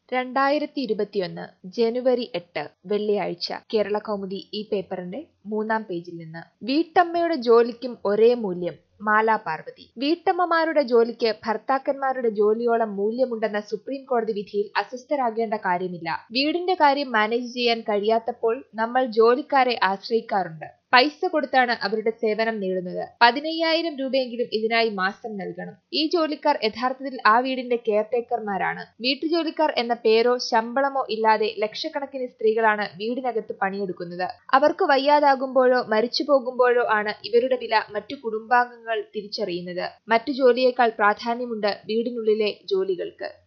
രണ്ടായിരത്തി ഇരുപത്തിയൊന്ന് ജനുവരി എട്ട് വെള്ളിയാഴ്ച കേരളകൗമുദി ഈ പേപ്പറിന്റെ മൂന്നാം പേജിൽ നിന്ന് വീട്ടമ്മയുടെ ജോലിക്കും ഒരേ മൂല്യം മാലാ പാർവതി വീട്ടമ്മമാരുടെ ജോലിക്ക് ഭർത്താക്കന്മാരുടെ ജോലിയോളം മൂല്യമുണ്ടെന്ന സുപ്രീം കോടതി വിധിയിൽ അസ്വസ്ഥരാകേണ്ട കാര്യമില്ല വീടിന്റെ കാര്യം മാനേജ് ചെയ്യാൻ കഴിയാത്തപ്പോൾ നമ്മൾ ജോലിക്കാരെ ആശ്രയിക്കാറുണ്ട് പൈസ കൊടുത്താണ് അവരുടെ സേവനം നേടുന്നത് പതിനയ്യായിരം രൂപയെങ്കിലും ഇതിനായി മാസം നൽകണം ഈ ജോലിക്കാർ യഥാർത്ഥത്തിൽ ആ വീടിന്റെ കെയർടേക്കർമാരാണ് വീട്ടുജോലിക്കാർ എന്ന പേരോ ശമ്പളമോ ഇല്ലാതെ ലക്ഷക്കണക്കിന് സ്ത്രീകളാണ് വീടിനകത്ത് പണിയെടുക്കുന്നത് അവർക്ക് വയ്യാതാകുമ്പോഴോ മരിച്ചു പോകുമ്പോഴോ ആണ് ഇവരുടെ വില മറ്റു കുടുംബാംഗങ്ങൾ തിരിച്ചറിയുന്നത് മറ്റു ജോലിയേക്കാൾ പ്രാധാന്യമുണ്ട് വീടിനുള്ളിലെ ജോലികൾക്ക്